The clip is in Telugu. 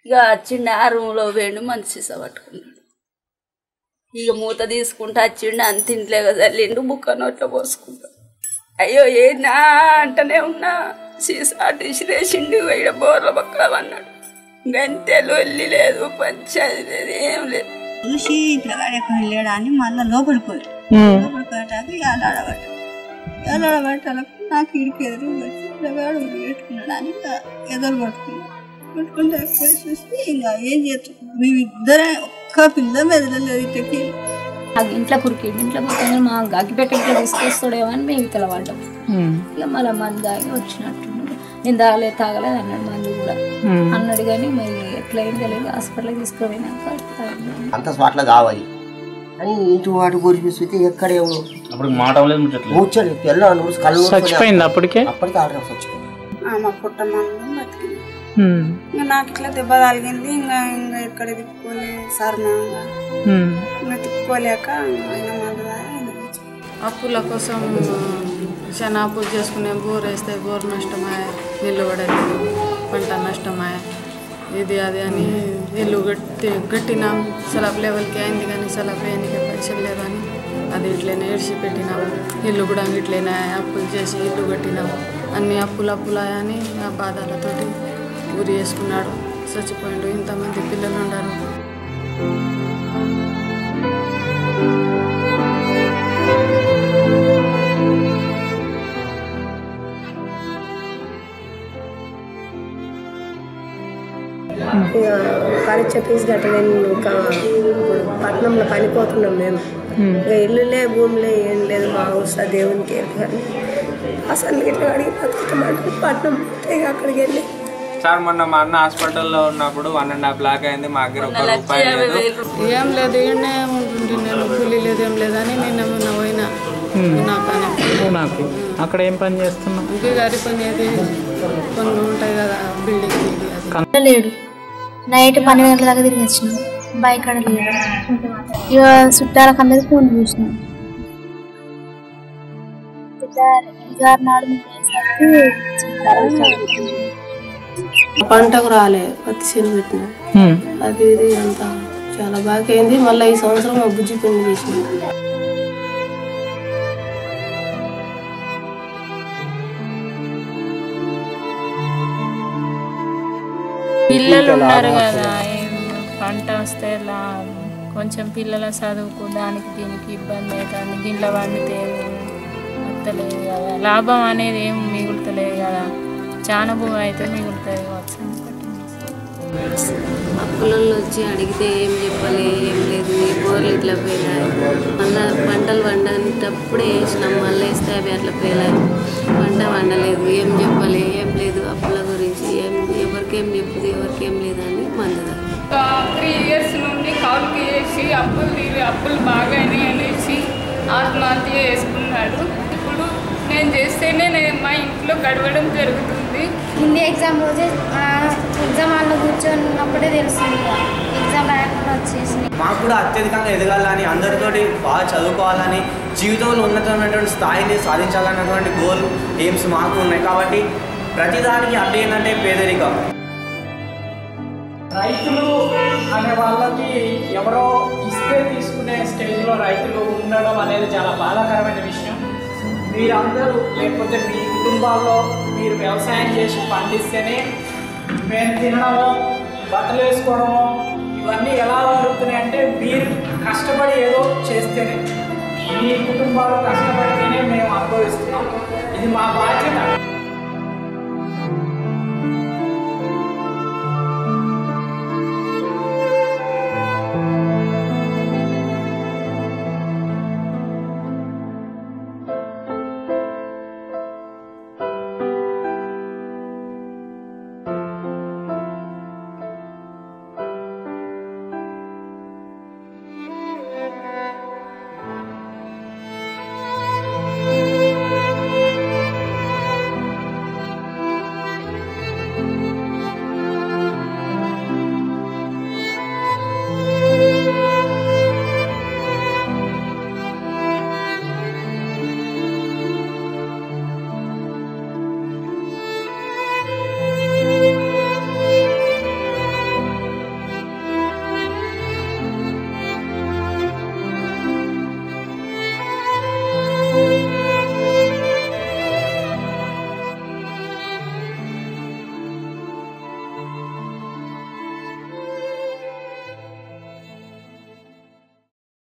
ఇక వచ్చిండు ఆ రూమ్లో వేయండి మంచి సీసా పట్టుకున్నాడు ఇక మూత తీసుకుంటా వచ్చిండు అంత ఇంట్లో చల్లిండు బుక్క నోట్లో పోసుకుంటా అయ్యో ఏనా అంటనే ఉన్నా సీసా తీసిరేసిండు ఇక్కడ బోర్ల బొక్క అన్నాడు గంతెలు వెళ్ళి లేదు పంచాయతీ లేదు ఏం లేదు చూసి పిల్లగాడు ఎక్కడ వెళ్ళాడా అని మళ్ళీ లోపలికి పోయి లోపలికి పోయాక ఏలాడబట్ట ఏలాడబట్టాలకు నాకు ఇడికి ఎదురు వచ్చి పిల్లగాడు ఉరి పెట్టుకున్నాడు అని ఇంకా ఎదురు పట్టుకున్నాడు పట్టుకుంటే పోయి చూస్తే ఇంకా ఏం చేస్తాం మేమిద్దరే ఒక్క పిల్ల మెదడలేదు ఇట్టకి ఆ ఇంట్లో కురికిండు ఇంట్లో కురికింది మా అగ్గిపెట్ట ఇట్లా తీసుకొస్తాడేమో అని మేము ఇతల పడ్డాం ఇక మళ్ళీ మంది తాగి వచ్చినట్టు నేను తాగలేదు తాగలేదు అన్నాడు మంది కూడా అన్నాడు కానీ మరి ఎట్లా అయింది తెలియదు హాస్పిటల్కి తీసుకుపోయినాక తాగిండు. అంత స్పాట్లో కావాలి అని ఇటు వాటి గురించి చూస్తే ఎక్కడ ఏమో అప్పుడు మాట లేదు ముచ్చట్లేదు మూర్చలు తెల్ల నూరు కళ్ళు మూసుకొని చచ్చిపోయింది అప్పటికే అప్పటికి ఆల్రెడీ చచ్చిపోయింది మా పుట్టమని బతికింది ఇంకా నాకు ఇట్లా దెబ్బ తగిలింది ఇంకా ఇంకా ఎక్కడ తిప్పుకోలే సర్మంగా ఇంకా తిప్పుకోలేక ఆయన మళ్ళీ అప్పుల కోసం చాలా అప్పులు చేసుకునే బోర్ వేస్తే బోర్ నష్టమాయ ఇల్లు పడలేదు పంట నష్టమాయ ఇది అది అని ఇల్లు గట్టి గట్టినాం సలబ్ లెవెల్కి అయింది కానీ సలబ్ వేయడానికి పైసలు లేదని అది ఇట్లనే ఏడ్చి పెట్టినాము ఇల్లు కూడా ఇట్లనే అప్పులు చేసి ఇల్లు కట్టినాము అన్ని అప్పులు అప్పులాయని ఆ బాధలతోటి ఊరి వేసుకున్నాడు చచ్చిపోయిండు ఇంతమంది పిల్లలు ఉన్నారు ఇక పరీక్ష ఫీజు కట్టలేని ఇంకా ఇప్పుడు పట్నంలో పనిపోతున్నాం మేము ఇక ఇల్లులే భూమిలే ఏం లేదు మా వస్తా దేవునికి ఏం కానీ అసలు ఇట్లా అడిగి బతుకుతామంటే పట్నం పోతే ఇక అక్కడికి వెళ్ళి సార్ మొన్న మా అన్న హాస్పిటల్లో ఉన్నప్పుడు వన్ అండ్ హాఫ్ లాక్ అయింది మా దగ్గర ఒక్క రూపాయి లేదు ఏం లేదు ఈయనే ఉంటుంటే నేను కూలి లేదు ఏం లేదని నిన్న మొన్న పోయినా నాకనే నాకు అక్కడ ఏం పని చేస్తున్నావు ఇంకే గారి పని అది పనులు ఉంటాయి కదా బిల్డింగ్ ఇది అది లేడు నైట్ పన్నెండు గంటల దాకా తిరిగి వచ్చినాం బైక్ కాడ లేడు ఇక చుట్టాలకు అందరికి ఫోన్ చూసినాం ఇదారు నాడు మేము వేసరికి పంటకు రాలే పత్తి చేను పెట్టిన అది ఇది అంతా చాలా బాగా అయింది మళ్ళీ ఈ సంవత్సరం మా బుజ్జి పెళ్లి చేసింది పిల్లలు ఉన్నారు కదా ఏం పంట వస్తే లా కొంచెం పిల్లల చదువుకు దానికి దీనికి ఇబ్బంది అవుతుంది దీంట్లో వండితే వస్తలేదు కదా లాభం అనేది ఏం మిగులుతలేదు కదా చాలా భూమి అయితే మిగులుతుంది కావచ్చు అప్పులలో వచ్చి అడిగితే ఏం చెప్పాలి ఏం లేదు ఈ బోర్లు ఇట్లా పోయినాయి మళ్ళా పంటలు వండేటప్పుడే వేసినాం మళ్ళీ వేస్తే అవి అట్లా పోయినాయి పంట వండలేదు ఏం చెప్పాలి ఏం లేదు అప్పుల గురించి ఏం ఎవరికేం చెప్పుదు ఎవరికేం లేదని మంది త్రీ ఇయర్స్ నుండి కౌలుకి చేసి అప్పులు తీరి అప్పులు బాగానే అనేసి ఆత్మహత్య చేసుకున్నాడు ఇప్పుడు నేను చేస్తేనే నేను మా ఇంట్లో గడవడం జరుగుతుంది హిందీ ఎగ్జామ్ రోజే ఎగ్జామ్ హాల్లో కూర్చొన్నప్పుడే తెలుస్తుంది ఎగ్జామ్ రాయకుండా వచ్చేసి మాకు కూడా అత్యధికంగా ఎదగాలని అందరితోటి బాగా చదువుకోవాలని జీవితంలో ఉన్నతమైనటువంటి స్థాయిని సాధించాలన్నటువంటి గోల్ ఎయిమ్స్ మాకు ఉన్నాయి కాబట్టి ప్రతిదానికి అడ్డు ఏంటంటే పేదరికం రైతులు అనే వాళ్ళకి ఎవరో ఇస్తే తీసుకునే స్టేజ్లో రైతులు ఉండడం అనేది చాలా బాధాకరమైన విషయం మీరందరూ లేకపోతే మీ కుటుంబాల్లో మీరు వ్యవసాయం చేసి పండిస్తేనే మేము తినడము బట్టలు వేసుకోవడము ఇవన్నీ ఎలా జరుగుతున్నాయి అంటే మీరు కష్టపడి ఏదో చేస్తేనే మీ కుటుంబాలు కష్టపడితేనే మేము అనుభవిస్తున్నాం ఇది మా బాధ్యత